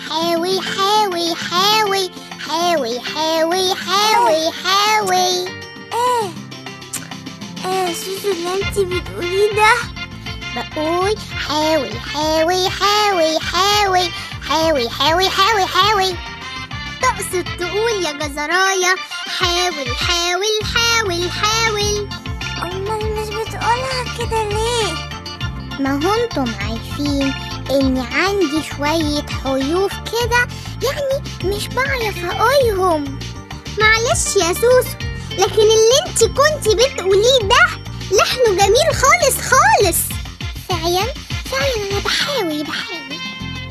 حاوي حاوي حاوي حاوي حاوي حاوي حاوي ايه ايه سوسو اللي انت بتقوليه ده بقول حاوي حاوي حاوي حاوي حاوي حاوي حاوي حاوي تقصد تقول يا جزرايا حاول حاول حاول حاول امال مش بتقولها كده ليه ما هو انتم عارفين اني عندي شوية حروف كده يعني مش بعرف اقولهم معلش يا سوسو لكن اللي انت كنت بتقوليه ده لحنه جميل خالص خالص فعلا فعلا انا بحاول بحاول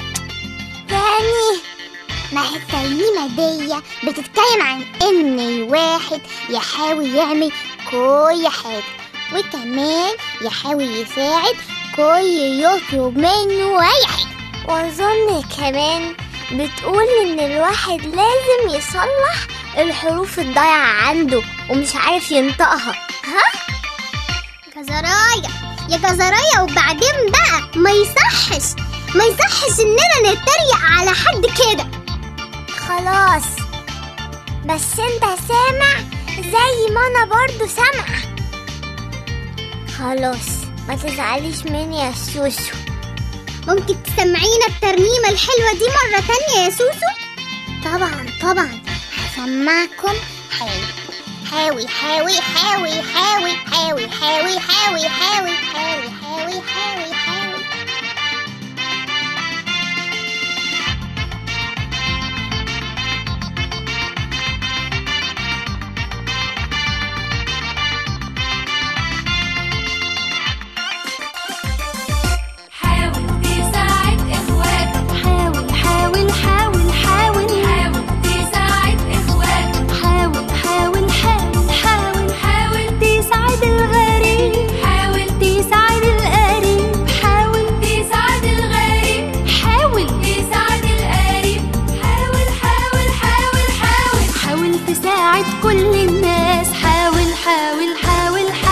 يعني ما هي الترنيمة دي بتتكلم عن إن الواحد يحاول يعمل كل حاجة وكمان يحاول يساعد كل يطلب منه أي حاجة واظن كمان بتقول ان الواحد لازم يصلح الحروف الضايعة عنده ومش عارف ينطقها ها جزرايا يا جزرايا وبعدين بقى ما يصحش ما يصحش إننا نتريق على حد كده خلاص بس انت سامع زي ما انا برضو سامعة خلاص ما تزعليش مني يا سوسو ممكن تسمعينا الترنيمة الحلوة دي مرة تانية يا سوسو؟ طبعا طبعا هسمعكم حاول حاوي حاوي حاوي حاوي حاوي حاوي حاوي حاوي حاوي حاوي حاوي حاوي حاول تساعد اخواتك حاول حاول حاول حاول حاول تساعد اخواتك حاول حاول حاول حاول حاول تساعد الغريب حاول تساعد القريب حاول تساعد الغريب حاول تساعد القريب حاول حاول حاول حاول حاول تساعد كل الناس حاول حاول حاول حاول